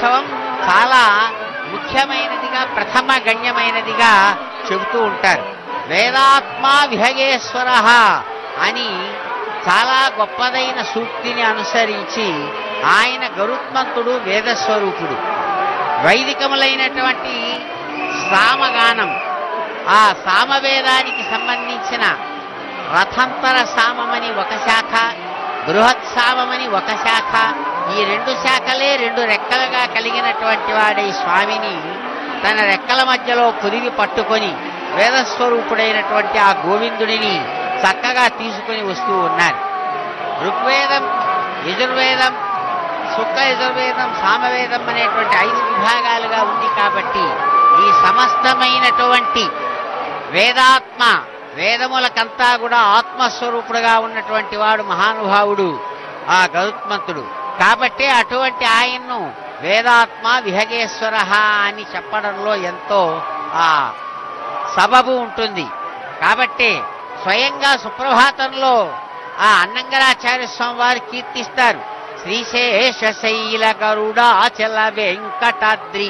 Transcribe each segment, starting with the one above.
ఉత్సవం చాలా ముఖ్యమైనదిగా ప్రథమ గణ్యమైనదిగా చెబుతూ ఉంటారు వేదాత్మా విహగేశ్వర అని చాలా గొప్పదైన సూక్తిని అనుసరించి ఆయన గరుత్మంతుడు వేదస్వరూపుడు వైదికములైనటువంటి సామగానం ఆ సామవేదానికి సంబంధించిన రథంతర సామమని ఒక శాఖ బృహత్ సామమని ఒక శాఖ ఈ రెండు శాఖలే రెండు రెక్కలుగా కలిగినటువంటి వాడే స్వామిని తన రెక్కల మధ్యలో పురిగి పట్టుకొని వేదస్వరూపుడైనటువంటి ఆ గోవిందుడిని చక్కగా తీసుకుని వస్తూ ఉన్నారు ఋగ్వేదం యజుర్వేదం శుక్ల యజుర్వేదం సామవేదం అనేటువంటి ఐదు విభాగాలుగా ఉంది కాబట్టి ఈ సమస్తమైనటువంటి వేదాత్మ వేదములకంతా కూడా ఆత్మస్వరూపుడుగా ఉన్నటువంటి వాడు మహానుభావుడు ఆ గరుత్మంతుడు కాబట్టి అటువంటి ఆయన్ను వేదాత్మ విహగేశ్వర అని చెప్పడంలో ఎంతో ఆ సబబు ఉంటుంది కాబట్టి స్వయంగా సుప్రభాతంలో ఆ అన్నంగరాచార్య స్వామి వారు కీర్తిస్తారు శ్రీశేషశైల గరుడాచల వెంకటాద్రి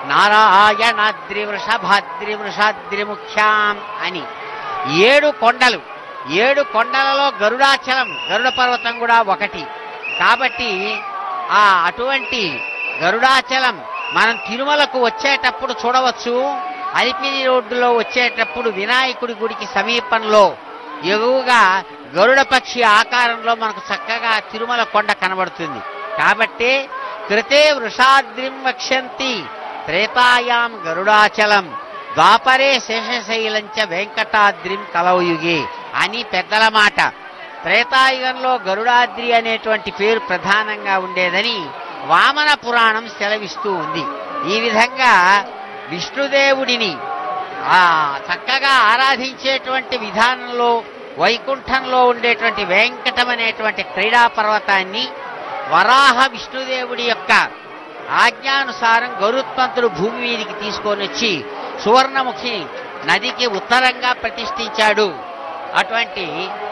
నారాయణాద్రి వృషభాద్రి వృషాద్రి ముఖ్యాం అని ఏడు కొండలు ఏడు కొండలలో గరుడాచలం గరుడ పర్వతం కూడా ఒకటి కాబట్టి ఆ అటువంటి గరుడాచలం మనం తిరుమలకు వచ్చేటప్పుడు చూడవచ్చు అలిపిరి రోడ్డులో వచ్చేటప్పుడు వినాయకుడి గుడికి సమీపంలో ఎగువగా గరుడ పక్షి ఆకారంలో మనకు చక్కగా తిరుమల కొండ కనబడుతుంది కాబట్టి కృతే వృషాద్రిం వక్ష్యంతి త్రేతాయాం గరుడాచలం ద్వాపరే శేషశైలంచ వెంకటాద్రిం కలవయుగే అని పెద్దల మాట త్రేతాయుగంలో గరుడాద్రి అనేటువంటి పేరు ప్రధానంగా ఉండేదని వామన పురాణం సెలవిస్తూ ఉంది ఈ విధంగా విష్ణుదేవుడిని ఆ చక్కగా ఆరాధించేటువంటి విధానంలో వైకుంఠంలో ఉండేటువంటి వెంకటం అనేటువంటి క్రీడా పర్వతాన్ని వరాహ విష్ణుదేవుడి యొక్క ఆజ్ఞానుసారం గరుత్మంతుడు భూమి మీదికి తీసుకొని వచ్చి సువర్ణముఖి నదికి ఉత్తరంగా ప్రతిష్ఠించాడు అటువంటి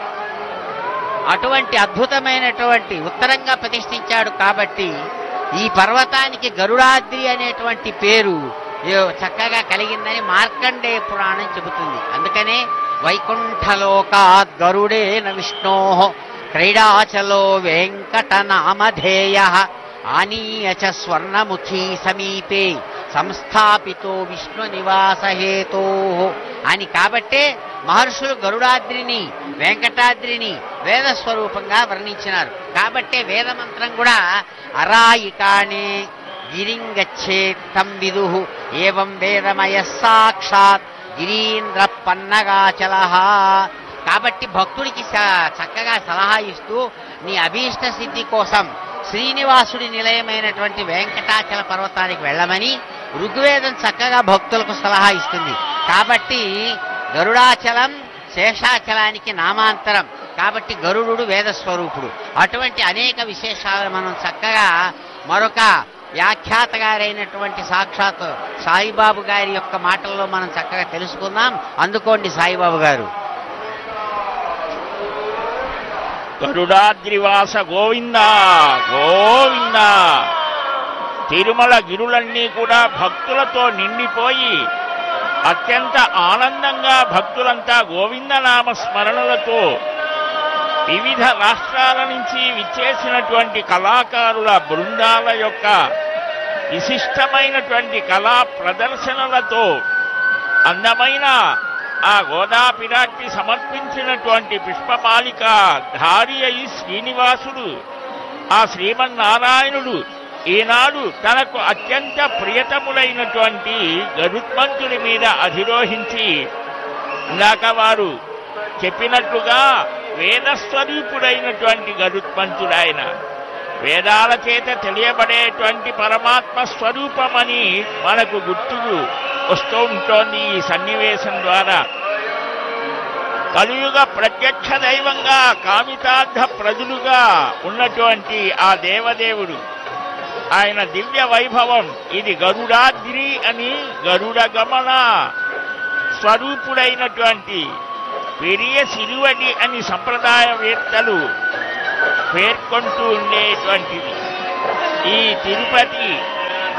అటువంటి అద్భుతమైనటువంటి ఉత్తరంగా ప్రతిష్ఠించాడు కాబట్టి ఈ పర్వతానికి గరుడాద్రి అనేటువంటి పేరు ఏ- చక్కగా కలిగిందని మార్కండేయ పురాణం చెబుతుంది అందుకనే వైకుంఠలోకాద్ గరుడేన విష్ణో క్రీడాచలో వెంకట నామధేయ ఆనీయ చ స్వర్ణముఖీ సమీపే సంస్థాపితో విష్ణు నివాస హేతో అని కాబట్టే మహర్షులు గరుడాద్రిని వెంకటాద్రిని వేద స్వరూపంగా వర్ణించినారు కాబట్టే వేదమంత్రం కూడా అరాయికాణే గిరింగచ్చేత్ తం విదు ఏవం వేదమయ సాక్షాత్ గిరీంద్ర పన్నగాచల కాబట్టి భక్తుడికి స- చక్కగా సలహా ఇస్తూ నీ అభీష్ట సిద్ధి కోసం శ్రీనివాసుడి నిలయమైనటువంటి వెంకటాచల పర్వతానికి వెళ్ళమని ఋగ్వేదం చక్కగా భక్తులకు సలహా ఇస్తుంది కాబట్టి గరుడాచలం శేషాచలానికి నామాంతరం కాబట్టి గరుడు వేద స్వరూపుడు అటువంటి అనేక విశేషాలను మనం చక్కగా మరొక వ్యాఖ్యాత గారైనటువంటి సాక్షాత్ సాయిబాబు గారి యొక్క మాటల్లో మనం చక్కగా తెలుసుకుందాం అందుకోండి సాయిబాబు గారు గరుడాద్రివాస గోవింద గోవింద తిరుమల గిరులన్నీ కూడా భక్తులతో నిండిపోయి అత్యంత ఆనందంగా భక్తులంతా గోవిందనామ స్మరణలతో వివిధ రాష్ట్రాల నుంచి విచ్చేసినటువంటి కళాకారుల బృందాల యొక్క విశిష్టమైనటువంటి కళా ప్రదర్శనలతో అందమైన ఆ గోదాపిరాట్టి సమర్పించినటువంటి పుష్పమాలిక ధారి అయి శ్రీనివాసుడు ఆ శ్రీమన్నారాయణుడు ఈనాడు తనకు అత్యంత ప్రియతములైనటువంటి గరుత్మంతుడి మీద అధిరోహించి ఇందాక వారు చెప్పినట్లుగా వేదస్వరూపుడైనటువంటి గరుత్మంతుడాయన వేదాల చేత తెలియబడేటువంటి పరమాత్మ స్వరూపమని మనకు గుర్తుకు వస్తూ ఉంటోంది ఈ సన్నివేశం ద్వారా కలియుగ ప్రత్యక్ష దైవంగా కామితార్థ ప్రజలుగా ఉన్నటువంటి ఆ దేవదేవుడు ఆయన దివ్య వైభవం ఇది గరుడాద్రి అని గరుడ గమన స్వరూపుడైనటువంటి పెరియ సిరువడి అని సంప్రదాయవేత్తలు పేర్కొంటూ ఉండేటువంటిది ఈ తిరుపతి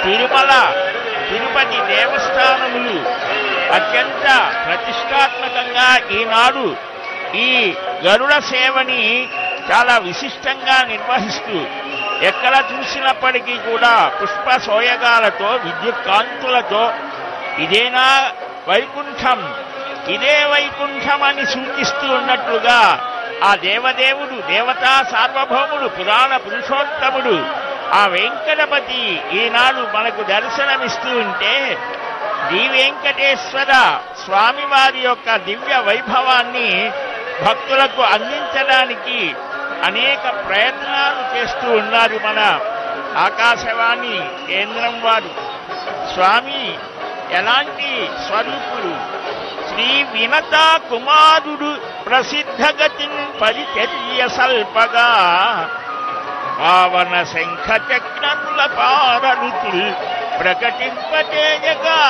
తిరుమల తిరుపతి దేవస్థానములు అత్యంత ప్రతిష్టాత్మకంగా ఈనాడు ఈ గరుడ సేవని చాలా విశిష్టంగా నిర్వహిస్తూ ఎక్కడ చూసినప్పటికీ కూడా పుష్ప సోయగాలతో విద్యుత్ కాంతులతో ఇదేనా వైకుంఠం ఇదే వైకుంఠం అని సూచిస్తూ ఉన్నట్లుగా ఆ దేవదేవుడు దేవతా సార్వభౌముడు పురాణ పురుషోత్తముడు ఆ వెంకటపతి ఈనాడు మనకు దర్శనమిస్తూ ఉంటే శ్రీ వెంకటేశ్వర స్వామివారి యొక్క దివ్య వైభవాన్ని భక్తులకు అందించడానికి అనేక ప్రయత్నాలు చేస్తూ ఉన్నారు మన ఆకాశవాణి కేంద్రం వారు స్వామి ఎలాంటి స్వరూపుడు శ్రీ వినత కుమారుడు ప్రసిద్ధగతిన్ పరిచర్య సల్పగా పావన శంఖ చక్రముల పారరుతుల్ ప్రకటింపచేయగా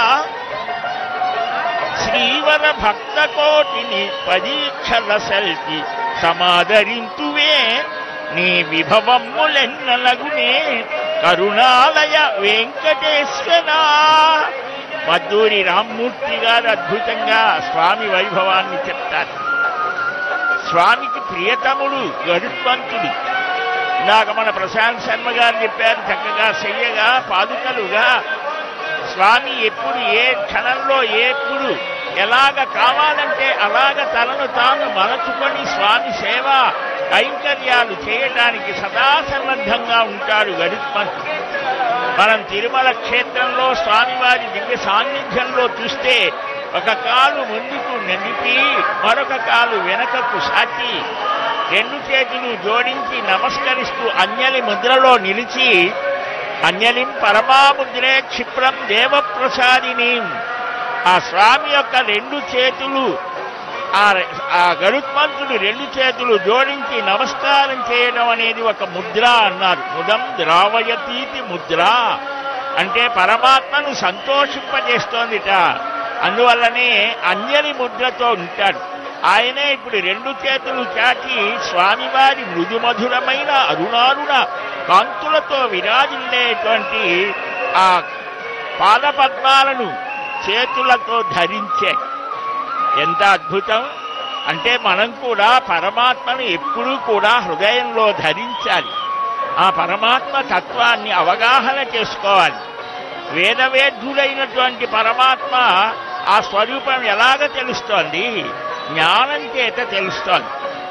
శ్రీవర భక్త కోటిని పరీక్షల సెల్కి సమాదరింతువే నీ విభవమ్ములెన్నలగునే కరుణాలయ వెంకటేశ్వర మద్దూరి రామ్మూర్తి గారు అద్భుతంగా స్వామి వైభవాన్ని చెప్తారు స్వామికి ప్రియతముడు గరుత్మంతుడు ఇందాక మన ప్రశాంత్ శర్మ గారు చెప్పారు చక్కగా చెయ్యగా పాదుకలుగా స్వామి ఎప్పుడు ఏ క్షణంలో ఎప్పుడు ఎలాగ కావాలంటే అలాగ తనను తాను మలచుకొని స్వామి సేవ కైంకర్యాలు చేయటానికి సదా సన్నద్ధంగా ఉంటాడు గరుత్మంతుడు మనం తిరుమల క్షేత్రంలో స్వామివారి దివ్య సాన్నిధ్యంలో చూస్తే ఒక కాలు ముందుకు నడిపి మరొక కాలు వెనకకు సాచి రెండు చేతులు జోడించి నమస్కరిస్తూ అంజలి ముద్రలో నిలిచి అంజలిం పరమాముద్రే క్షిప్రం దేవప్రసాదిని ఆ స్వామి యొక్క రెండు చేతులు ఆ ఆ గరుత్మంతుడు రెండు చేతులు జోడించి నమస్కారం చేయడం అనేది ఒక ముద్ర అన్నారు ముదం ద్రావయతీతి ముద్ర అంటే పరమాత్మను సంతోషింపజేస్తోందిట అందువల్లనే అంజలి ముద్రతో ఉంటాడు ఆయనే ఇప్పుడు రెండు చేతులు చాచి స్వామివారి మృదుమధురమైన అరుణారుణ కాంతులతో విరాజిల్లేటువంటి ఆ పాదపద్మాలను చేతులతో ధరించే ఎంత అద్భుతం అంటే మనం కూడా పరమాత్మను ఎప్పుడూ కూడా హృదయంలో ధరించాలి ఆ పరమాత్మ తత్వాన్ని అవగాహన చేసుకోవాలి వేదవేద్యుడైనటువంటి పరమాత్మ ఆ స్వరూపం ఎలాగ తెలుస్తోంది జ్ఞానం చేత తెలుస్తోంది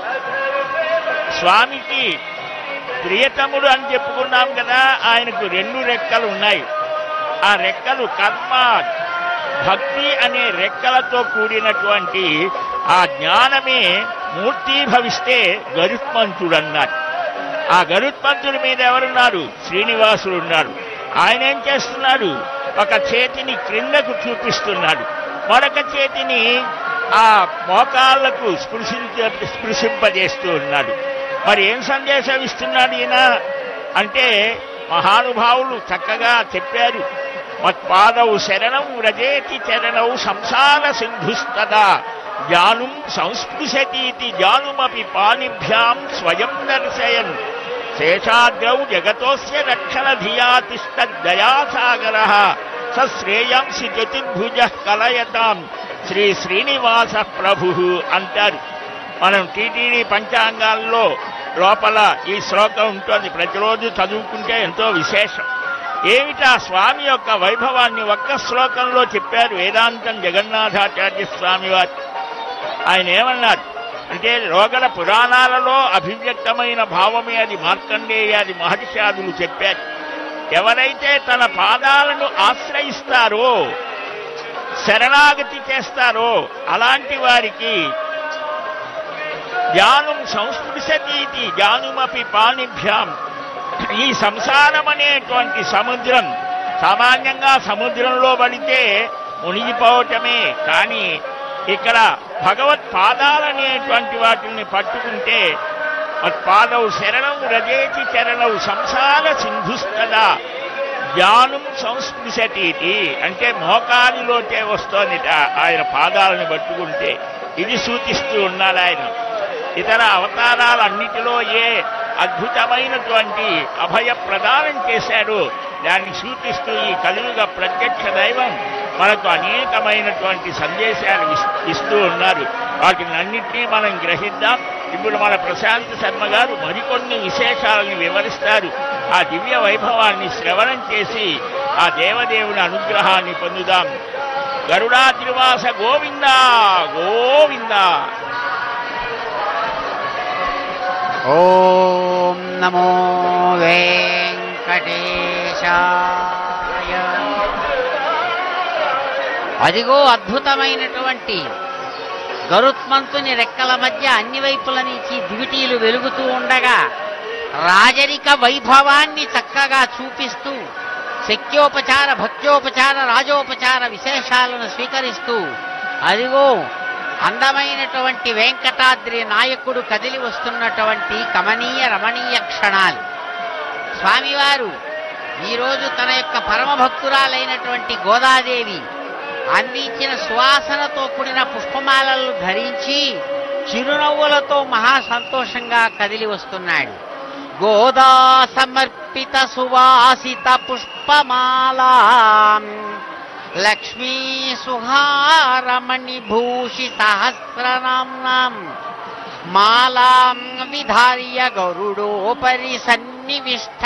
స్వామికి ప్రియతముడు అని చెప్పుకున్నాం కదా ఆయనకు రెండు రెక్కలు ఉన్నాయి ఆ రెక్కలు కర్మ భక్తి అనే రెక్కలతో కూడినటువంటి ఆ జ్ఞానమే మూర్తీభవిస్తే గరుత్మంతుడు అన్నారు ఆ గరుత్మంతుడి మీద ఎవరున్నారు శ్రీనివాసుడు ఉన్నారు ఆయన ఏం చేస్తున్నాడు ఒక చేతిని క్రిందకు చూపిస్తున్నాడు మరొక చేతిని ఆ మోకాళ్లకు స్పృశించ స్పృశింపజేస్తూ ఉన్నాడు మరి ఏం సందేశం ఇస్తున్నాడు ఈయన అంటే మహానుభావులు చక్కగా చెప్పారు మత్పాదౌ శరణం వ్రజేతి చరణౌ సంసార సింధుస్తదా జానుం సంస్పృశతీతి జానుమపి పానిభ్యాం స్వయం దర్శయన్ శేషాద్రౌ జగతోస్య రక్షణ ధియా తిష్టదయాసాగర స శ్రేయాంసి చతుర్భుజ కలయతాం శ్రీ శ్రీనివాస ప్రభు అంటారు మనం టీటీడీ పంచాంగాల్లో లోపల ఈ శ్లోకం ఉంటుంది ప్రతిరోజు చదువుకుంటే ఎంతో విశేషం ఏమిటా స్వామి యొక్క వైభవాన్ని ఒక్క శ్లోకంలో చెప్పారు వేదాంతం జగన్నాథాచార్య స్వామి వారు ఆయన ఏమన్నారు అంటే రోగల పురాణాలలో అభివ్యక్తమైన భావమే అది మార్కండేయాది మహర్షాదులు చెప్పారు ఎవరైతే తన పాదాలను ఆశ్రయిస్తారో శరణాగతి చేస్తారో అలాంటి వారికి జ్ఞానం సంస్పృశతీతి జ్ఞానుమపి పాణిభ్యాం ఈ సంసారం అనేటువంటి సముద్రం సామాన్యంగా సముద్రంలో పడితే మునిగిపోవటమే కానీ ఇక్కడ భగవత్ పాదాలనేటువంటి వాటిని పట్టుకుంటే మత్పాదౌ శరణం రజేతి చరణం సంసార సింధుస్తదా జ్ఞానం సంస్పృశతీతి అంటే మోకాలిలోకే వస్తోందిట ఆయన పాదాలను పట్టుకుంటే ఇది సూచిస్తూ ఉన్నాడు ఆయన ఇతర అవతారాలన్నిటిలో ఏ అద్భుతమైనటువంటి అభయ ప్రదానం చేశాడు దాన్ని సూచిస్తూ ఈ కలియుగ ప్రత్యక్ష దైవం మనకు అనేకమైనటువంటి సందేశాలు ఇస్- ఇస్తూ ఉన్నారు వాటిని అన్నింటినీ మనం గ్రహిద్దాం ఇప్పుడు మన ప్రశాంత్ శర్మ గారు మరికొన్ని విశేషాలను వివరిస్తారు ఆ దివ్య వైభవాన్ని శ్రవణం చేసి ఆ దేవదేవుని అనుగ్రహాన్ని పొందుదాం గరుడాద్రివాస గోవింద గోవింద ఓం నమో వెంకటేశాయ అదిగో అద్భుతమైనటువంటి గరుత్మంతుని రెక్కల మధ్య అన్ని వైపుల నుంచి దివిటీలు వెలుగుతూ ఉండగా రాజరిక వైభవాన్ని చక్కగా చూపిస్తూ శక్యోపచార భక్త్యోపచార రాజోపచార విశేషాలను స్వీకరిస్తూ అదిగో అందమైనటువంటి వెంకటాద్రి నాయకుడు కదిలి వస్తున్నటువంటి కమనీయ రమణీయ క్షణాలు స్వామివారు ఈరోజు తన యొక్క పరమ భక్తురాలైనటువంటి గోదాదేవి అందించిన సువాసనతో కూడిన పుష్పమాలలు ధరించి చిరునవ్వులతో మహా సంతోషంగా కదిలి వస్తున్నాడు గోదా సమర్పిత సువాసిత పుష్పమాలా లక్ష్మీ సుహారమణి భూషి సహస్రనామ్నాం మాలాం విధార్య గరుడోపరి సన్నివిష్ట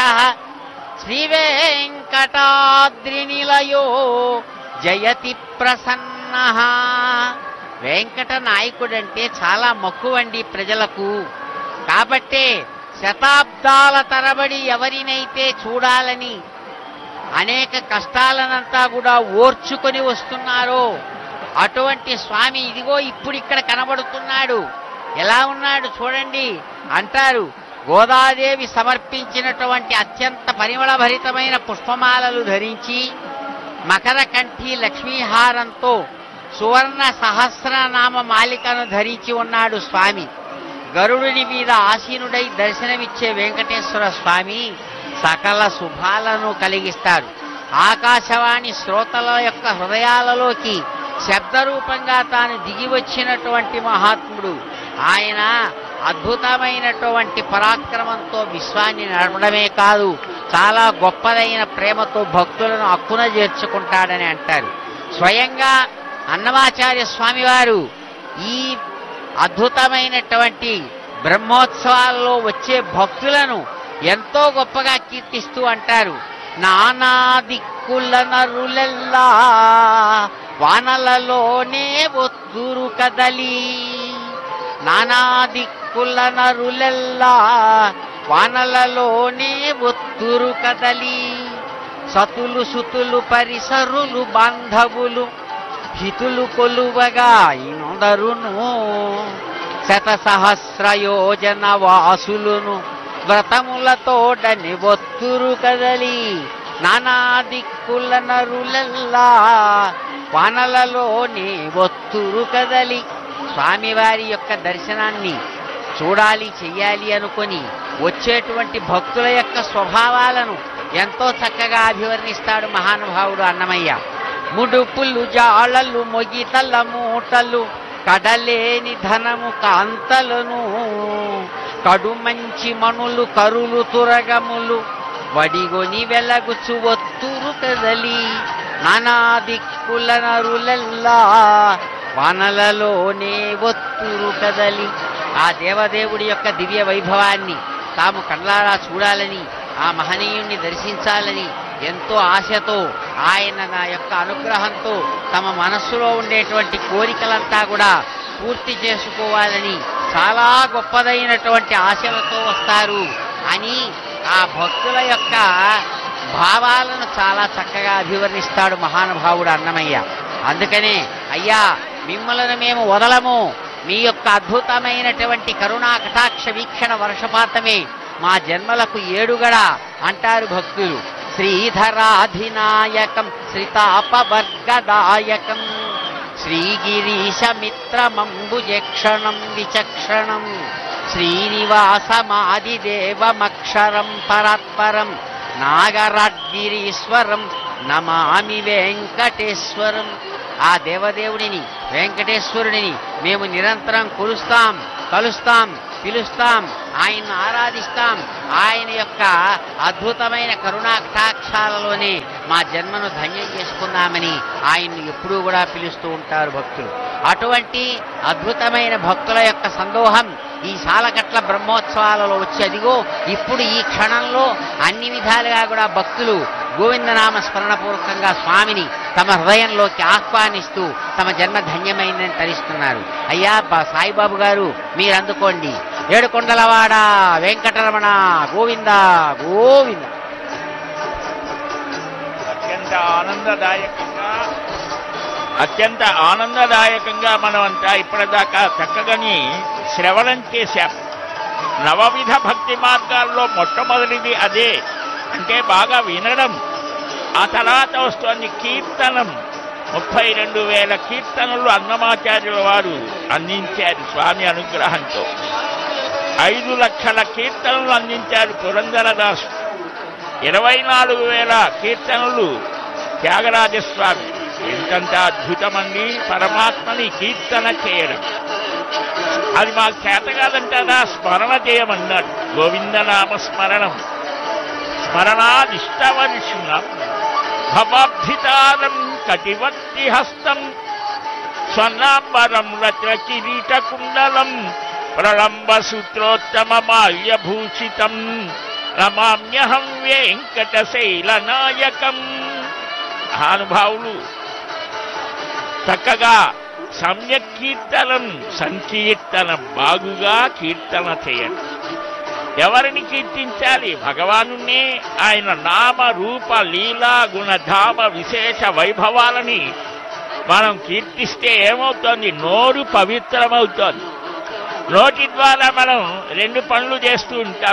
శ్రీవేంకటాద్రినిలయో జయతి ప్రసన్న వెంకట నాయకుడంటే చాలా మక్కువండి ప్రజలకు కాబట్టే శతాబ్దాల తరబడి ఎవరినైతే చూడాలని అనేక కష్టాలనంతా కూడా ఓర్చుకొని వస్తున్నారో అటువంటి స్వామి ఇదిగో ఇప్పుడు ఇక్కడ కనబడుతున్నాడు ఎలా ఉన్నాడు చూడండి అంటారు గోదాదేవి సమర్పించినటువంటి అత్యంత పరిమళభరితమైన పుష్పమాలలు ధరించి మకర కంఠి లక్ష్మీహారంతో సువర్ణ సహస్రనామ మాలికను ధరించి ఉన్నాడు స్వామి గరుడుని మీద ఆసీనుడై దర్శనమిచ్చే వెంకటేశ్వర స్వామి సకల శుభాలను కలిగిస్తాడు ఆకాశవాణి శ్రోతల యొక్క హృదయాలలోకి శబ్దరూపంగా తాను దిగి వచ్చినటువంటి మహాత్ముడు ఆయన అద్భుతమైనటువంటి పరాక్రమంతో విశ్వాన్ని నడపడమే కాదు చాలా గొప్పదైన ప్రేమతో భక్తులను అక్కున చేర్చుకుంటాడని అంటారు స్వయంగా అన్నమాచార్య స్వామివారు ఈ అద్భుతమైనటువంటి బ్రహ్మోత్సవాల్లో వచ్చే భక్తులను ఎంతో గొప్పగా కీర్తిస్తూ అంటారు నానా దిక్కుల నరులెల్లా వానలలోనే ఒత్తురు కదలి నానా దిక్కుల నరులెల్లా వానలలోనే ఒత్తురు కదలి సతులు సుతులు పరిసరులు బాంధవులు హితులు కొలువగా ఇందరును శత సహస్ర యోజన వాసులును వ్రతములతోడని ఒత్తురు కదలి నానా దిక్కుల నరులెల్లా వానలలోనే ఒత్తురు కదలి స్వామివారి యొక్క దర్శనాన్ని చూడాలి చెయ్యాలి అనుకొని వచ్చేటువంటి భక్తుల యొక్క స్వభావాలను ఎంతో చక్కగా అభివర్ణిస్తాడు మహానుభావుడు అన్నమయ్య ముడుపులు జాళలు మొగితల మూటలు కడలేని ధనము కాంతలను కడుమంచి మణులు కరులు తురగములు వడిగొని వెలగుచు ఒత్తురు కదలి నానా దిక్కుల నరులెల్లా వానలలోనే ఒత్తురు కదలి ఆ దేవదేవుడి యొక్క దివ్య వైభవాన్ని తాము కళ్ళారా చూడాలని ఆ మహనీయుణ్ణి దర్శించాలని ఎంతో ఆశతో ఆయన నా యొక్క అనుగ్రహంతో తమ మనస్సులో ఉండేటువంటి కోరికలంతా కూడా పూర్తి చేసుకోవాలని చాలా గొప్పదైనటువంటి ఆశలతో వస్తారు అని ఆ భక్తుల యొక్క భావాలను చాలా చక్కగా అభివర్ణిస్తాడు మహానుభావుడు అన్నమయ్య అందుకనే అయ్యా మిమ్మలను మేము వదలము మీ యొక్క అద్భుతమైనటువంటి కరుణా కటాక్ష వీక్షణ వర్షపాతమే మా జన్మలకు ఏడుగడ అంటారు భక్తులు శ్రీధరాధినాయకం శ్రీతాపవర్గదాయకం శ్రీగిరీశమిత్రమంబుజక్షణం విచక్షణం శ్రీనివాసమాదిదేవమక్షరం పరాత్పరం నాగరాడ్గిరీశ్వరం నమామి వెంకటేశ్వరం ఆ దేవదేవుడిని వెంకటేశ్వరుడిని మేము నిరంతరం కొలుస్తాం కలుస్తాం పిలుస్తాం ఆయన్ను ఆరాధిస్తాం ఆయన యొక్క అద్భుతమైన కరుణా కటాక్షాలలోనే మా జన్మను ధన్యం చేసుకుందామని ఆయన్ను ఎప్పుడూ కూడా పిలుస్తూ ఉంటారు భక్తులు అటువంటి అద్భుతమైన భక్తుల యొక్క సందోహం ఈ సాలకట్ల బ్రహ్మోత్సవాలలో వచ్చి అదిగో ఇప్పుడు ఈ క్షణంలో అన్ని విధాలుగా కూడా భక్తులు గోవిందనామ స్మరణపూర్వకంగా స్వామిని తమ హృదయంలోకి ఆహ్వానిస్తూ తమ జన్మ ధన్యమైందని తరిస్తున్నారు అయ్యా బా- సాయిబాబు గారు మీరు అందుకోండి ఏడుకొండలవాడ వెంకటరమణ గోవింద గోవింద అత్యంత ఆనందదాయకంగా అత్యంత ఆనందదాయకంగా మనం అంతా ఇప్పటిదాకా చక్కగాని శ్రవణం చేశాం నవవిధ భక్తి మార్గాల్లో మొట్టమొదటిది అదే అంటే బాగా వినడం ఆ తర్వాత వస్తుంది కీర్తనం ముప్పై రెండు వేల కీర్తనలు అన్నమాచార్యుల వారు అందించారు స్వామి అనుగ్రహంతో ఐదు లక్షల కీర్తనలు అందించారు పురంధరదాసు ఇరవై నాలుగు వేల కీర్తనలు త్యాగరాజస్వామి ఎంతంత అద్భుతమండి పరమాత్మని కీర్తన చేయడం అది మాకు చేత కాదంటారా స్మరణ చేయమన్నాడు గోవిందనామ స్మరణం స్మరణాదిష్టవర్షుణం భవాబ్ధితారం కటివర్తి హస్తం స్వర్ణాంబరం రత్న కిరీట కుండలం ప్రళంబ సూత్రోత్తమ మాల్యభూషితం రమామ్యహం వెంకటశైల నాయకం మహానుభావులు చక్కగా సమ్యక్ కీర్తనం సంకీర్తనం బాగుగా కీర్తన చేయండి ఎవరిని కీర్తించాలి భగవానునే ఆయన నామ రూప లీలా గుణధామ విశేష వైభవాలని మనం కీర్తిస్తే ఏమవుతోంది నోరు పవిత్రమవుతోంది నోటి ద్వారా మనం రెండు పనులు చేస్తూ ఉంటాం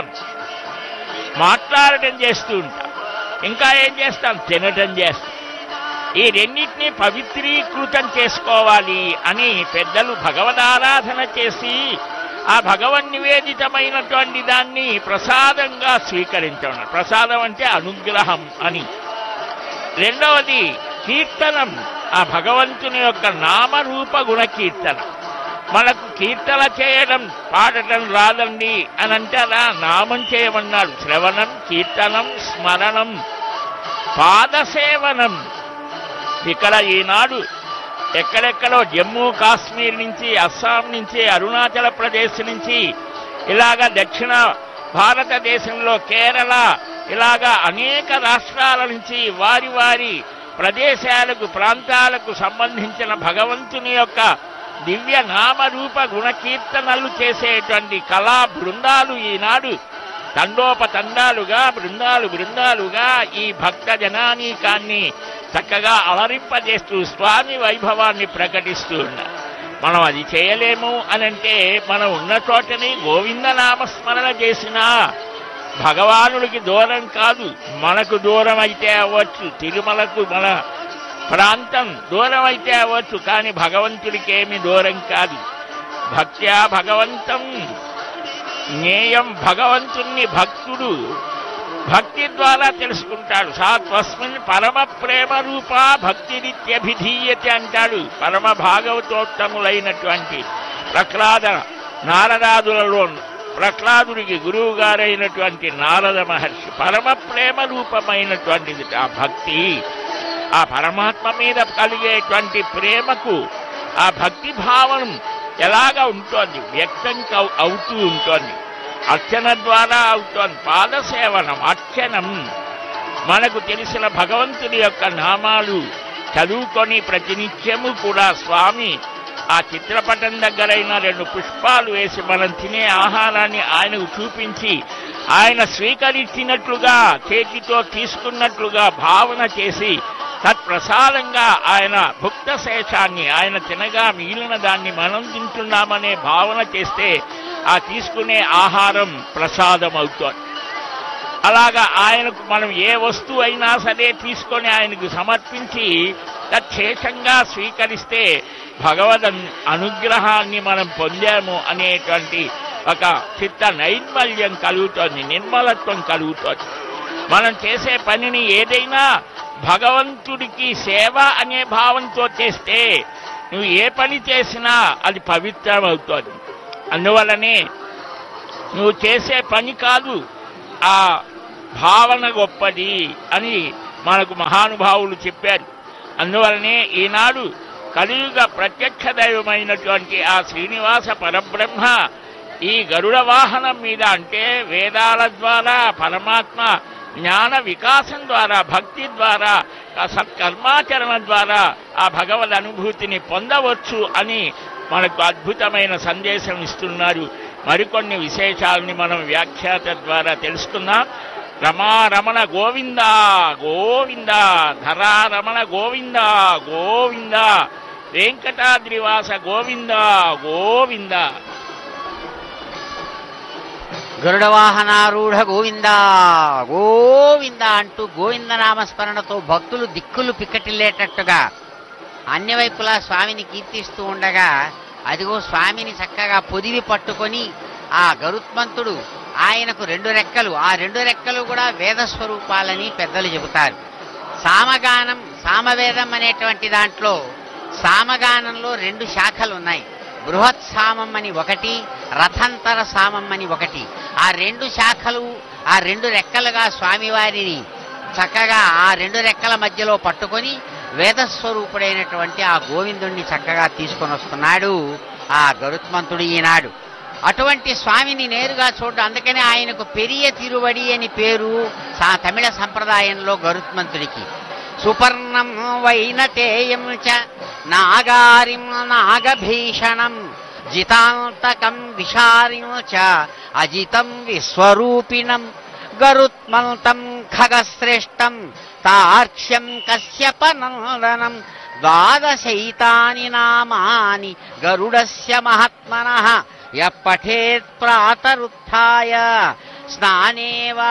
మాట్లాడటం చేస్తూ ఉంటాం ఇంకా ఏం చేస్తాం తినటం చేస్తాం ఈ రెండింటినీ పవిత్రీకృతం చేసుకోవాలి అని పెద్దలు భగవదారాధన చేసి ఆ భగవన్ నివేదితమైనటువంటి దాన్ని ప్రసాదంగా స్వీకరించడం ప్రసాదం అంటే అనుగ్రహం అని రెండవది కీర్తనం ఆ భగవంతుని యొక్క నామరూప గుణ కీర్తన మనకు కీర్తన చేయడం పాడటం రాదండి అని అంటారా నామం చేయమన్నాడు శ్రవణం కీర్తనం స్మరణం పాదసేవనం ఇక్కడ ఈనాడు ఎక్కడెక్కడో జమ్మూ కాశ్మీర్ నుంచి అస్సాం నుంచి అరుణాచల ప్రదేశ్ నుంచి ఇలాగా దక్షిణ భారతదేశంలో కేరళ ఇలాగా అనేక రాష్ట్రాల నుంచి వారి వారి ప్రదేశాలకు ప్రాంతాలకు సంబంధించిన భగవంతుని యొక్క దివ్య నామరూప గుణకీర్తనలు చేసేటువంటి కళా బృందాలు ఈనాడు తండోపతండాలుగా బృందాలు బృందాలుగా ఈ భక్త జనానీకాన్ని చక్కగా అలరింపజేస్తూ స్వామి వైభవాన్ని ప్రకటిస్తూ ఉన్నారు మనం అది చేయలేము అనంటే మనం ఉన్న చోటని గోవిందనామస్మరణ చేసినా భగవానుడికి దూరం కాదు మనకు దూరం అయితే అవ్వచ్చు తిరుమలకు మన ప్రాంతం దూరం అయితే అవ్వచ్చు కానీ భగవంతుడికి ఏమి దూరం కాదు భక్త్యా భగవంతం జ్ఞేయం భగవంతుణ్ణి భక్తుడు భక్తి ద్వారా తెలుసుకుంటాడు సా తస్మిన్ పరమ ప్రేమ రూపా భక్తిరిత్యభిధీయతే అంటాడు పరమ భాగవతోత్తములైనటువంటి ప్రహ్లాద నారదాదులలో ప్రహ్లాదుడికి గురువు గారైనటువంటి నారద మహర్షి పరమ ప్రేమ రూపమైనటువంటిది ఆ భక్తి ఆ పరమాత్మ మీద కలిగేటువంటి ప్రేమకు ఆ భక్తి భావనం ఎలాగా ఉంటోంది వ్యక్తం కవ్- అవుతూ ఉంటోంది అర్చన ద్వారా అవుతోంది పాదసేవనం అర్చనం మనకు తెలిసిన భగవంతుని యొక్క నామాలు చదువుకొని ప్రతినిత్యము కూడా స్వామి ఆ చిత్రపటం దగ్గరైన రెండు పుష్పాలు వేసి మనం తినే ఆహారాన్ని ఆయనకు చూపించి ఆయన స్వీకరించినట్లుగా చేతితో తీసుకున్నట్లుగా భావన చేసి తత్ప్రసాదంగా ఆయన భుక్త శేషాన్ని ఆయన తినగా మిగిలిన దాన్ని మనం తింటున్నామనే భావన చేస్తే ఆ తీసుకునే ఆహారం ప్రసాదం అవుతోంది అలాగా ఆయనకు మనం ఏ వస్తువు అయినా సరే తీసుకొని ఆయనకు సమర్పించి తచ్చేషంగా స్వీకరిస్తే భగవద్ అను- అనుగ్రహాన్ని మనం పొందాము అనేటువంటి ఒక చిత్త నైర్మల్యం కలుగుతోంది నిర్మలత్వం కలుగుతోంది మనం చేసే పనిని ఏదైనా భగవంతుడికి సేవ అనే భావంతో చేస్తే నువ్వు ఏ పని చేసినా అది పవిత్రమవుతోంది అందువలనే నువ్వు చేసే పని కాదు ఆ భావన గొప్పది అని మనకు మహానుభావులు చెప్పారు అందువలనే ఈనాడు కలియుగ ప్రత్యక్ష దైవమైనటువంటి ఆ శ్రీనివాస పరబ్రహ్మ ఈ గరుడ వాహనం మీద అంటే వేదాల ద్వారా పరమాత్మ జ్ఞాన వికాసం ద్వారా భక్తి ద్వారా ఆ సత్కర్మాచరణ ద్వారా ఆ భగవద్ అనుభూతిని పొందవచ్చు అని మనకు అద్భుతమైన సందేశం ఇస్తున్నారు మరికొన్ని విశేషాలని మనం వ్యాఖ్యాత ద్వారా తెలుసుకుందాం రమారమణ గోవింద గోవింద ధరారమణ గోవింద గోవింద వెంకటాద్రివాస గోవింద గోవింద గరుడ వాహనారూఢ గోవింద గోవింద అంటూ గోవింద నామస్మరణతో భక్తులు దిక్కులు పిక్కటిల్లేటట్టుగా అన్ని వైపులా స్వామిని కీర్తిస్తూ ఉండగా అదిగో స్వామిని చక్కగా పొదివి పట్టుకొని ఆ గరుత్మంతుడు ఆయనకు రెండు రెక్కలు ఆ రెండు రెక్కలు కూడా వేద స్వరూపాలని పెద్దలు చెబుతారు సామగానం సామవేదం అనేటువంటి దాంట్లో సామగానంలో రెండు శాఖలు ఉన్నాయి బృహత్ సామం అని ఒకటి రథంతర సామం అని ఒకటి ఆ రెండు శాఖలు ఆ రెండు రెక్కలుగా స్వామివారిని చక్కగా ఆ రెండు రెక్కల మధ్యలో పట్టుకొని వేదస్వరూపుడైనటువంటి ఆ గోవిందుణ్ణి చక్కగా తీసుకొని వస్తున్నాడు ఆ గరుత్మంతుడు ఈనాడు అటువంటి స్వామిని నేరుగా చూడడం అందుకనే ఆయనకు పెరియ తిరువడి అని పేరు సా తమిళ సంప్రదాయంలో గరుత్మంతుడికి సుపర్ణం వైనతేయం చ నాగారిం నాగభీషణం జితాంతకం విషారిం చ అజితం విశ్వరూపిణం గరుత్మంతం ఖగశ్రేష్టం తార్క్ష్యం కశ్యపనందనం ద్వాదశైతాని నామాని గరుడస్య మహాత్మనః యపఠేత్ ప్రాతరుత్థాయ స్నానేవా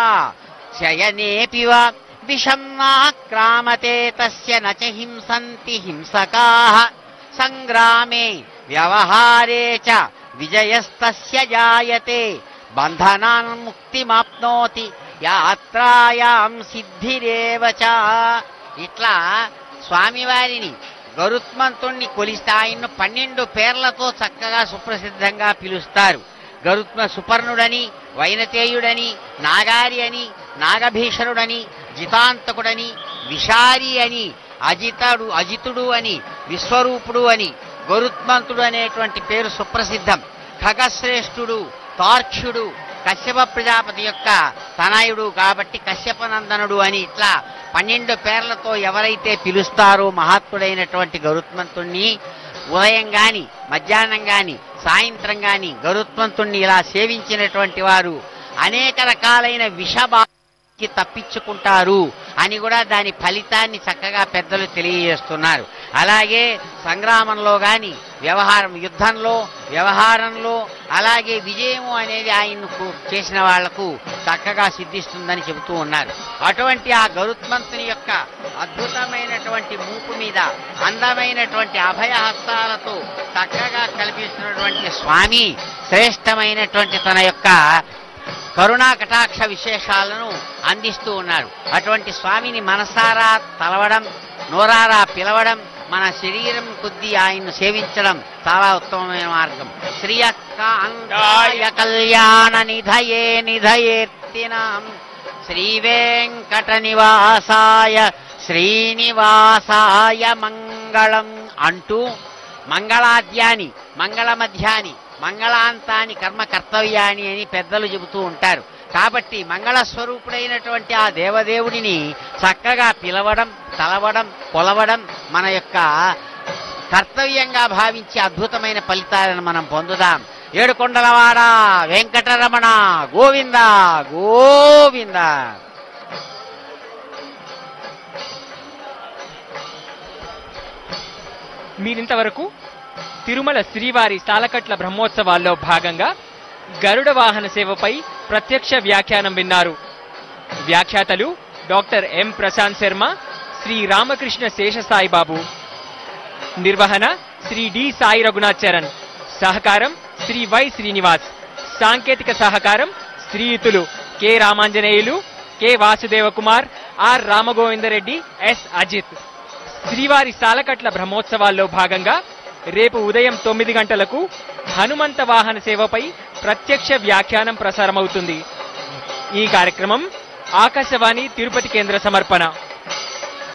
శయనేపి వా విషం నాక్రామతే తస్య నచ హింసంతి హింసకాః సంగ్రామే వ్యవహారే చ విజయస్తస్య జాయతే బంధనాన్ ముక్తిమాప్నోతి యాత్రాయాం సిద్ధిరేవ చ ఇట్లా స్వామివారిని గరుత్మంతుణ్ణి కొలిస్తే ఆయన్ను పన్నెండు పేర్లతో చక్కగా సుప్రసిద్ధంగా పిలుస్తారు గరుత్మ సుపర్ణుడని వైనతేయుడని నాగారి అని నాగభీషణుడని జితాంతకుడని విషారి అని అజితడు అజితుడు అని విశ్వరూపుడు అని గరుత్మంతుడు అనేటువంటి పేరు సుప్రసిద్ధం ఖగశ్రేష్ఠుడు తార్క్ష్యుడు కశ్యప ప్రజాపతి యొక్క తనయుడు కాబట్టి కశ్యపనందనుడు అని ఇట్లా పన్నెండు పేర్లతో ఎవరైతే పిలుస్తారో మహాత్ముడైనటువంటి గరుత్మంతుణ్ణి ఉదయం గాని మధ్యాహ్నం గాని సాయంత్రం గాని గరుత్మంతుణ్ణి ఇలా సేవించినటువంటి వారు అనేక రకాలైన విషబాకి తప్పించుకుంటారు అని కూడా దాని ఫలితాన్ని చక్కగా పెద్దలు తెలియజేస్తున్నారు అలాగే సంగ్రామంలో గాని వ్యవహారం యుద్ధంలో వ్యవహారంలో అలాగే విజయము అనేది ఆయన్ను చేసిన వాళ్లకు చక్కగా సిద్ధిస్తుందని చెబుతూ ఉన్నారు అటువంటి ఆ గరుత్మంతుని యొక్క అద్భుతమైనటువంటి మూపు మీద అందమైనటువంటి అభయహస్తాలతో చక్కగా కల్పిస్తున్నటువంటి స్వామి శ్రేష్టమైనటువంటి తన యొక్క కరుణా కటాక్ష విశేషాలను అందిస్తూ ఉన్నారు అటువంటి స్వామిని మనసారా తలవడం నోరారా పిలవడం మన శరీరం కొద్దీ ఆయన్ను సేవించడం చాలా ఉత్తమమైన మార్గం శ్రీయకాంతాయ కళ్యాణ నిధయే నిధయేర్తినాం శ్రీ వెంకట నివాసాయ శ్రీనివాసాయ మంగళం అంటూ మంగళాద్యాని మంగళ మధ్యాని మంగళాంతాని కర్మ కర్తవ్యాని అని పెద్దలు చెబుతూ ఉంటారు కాబట్టి మంగళ స్వరూపుడైనటువంటి ఆ దేవదేవుడిని చక్కగా పిలవడం తలవడం కొలవడం మన యొక్క కర్తవ్యంగా భావించి అద్భుతమైన ఫలితాలను మనం పొందుదాం ఏడుకొండలవాడ వెంకటరమణ గోవింద గోవింద మీరింతవరకు తిరుమల శ్రీవారి సాలకట్ల బ్రహ్మోత్సవాల్లో భాగంగా గరుడ వాహన సేవపై ప్రత్యక్ష వ్యాఖ్యానం విన్నారు వ్యాఖ్యాతలు డాక్టర్ ఎం ప్రశాంత్ శర్మ శ్రీ రామకృష్ణ శేషసాయిబాబు నిర్వహణ శ్రీ డి సాయి రఘునాథ్ చరణ్ సహకారం శ్రీ వై శ్రీనివాస్ సాంకేతిక సహకారం శ్రీయుతులు K Ramanjaneyulu K Vasudeva Kumar R Ramagovindareddy S Ajith Srivari Salakatla బ్రహ్మోత్సవాల్లో భాగంగా రేపు ఉదయం తొమ్మిది గంటలకు హనుమంత వాహన సేవపై ప్రత్యక్ష వ్యాఖ్యానం ప్రసారమవుతుంది ఈ కార్యక్రమం ఆకాశవాణి తిరుపతి కేంద్ర సమర్పణ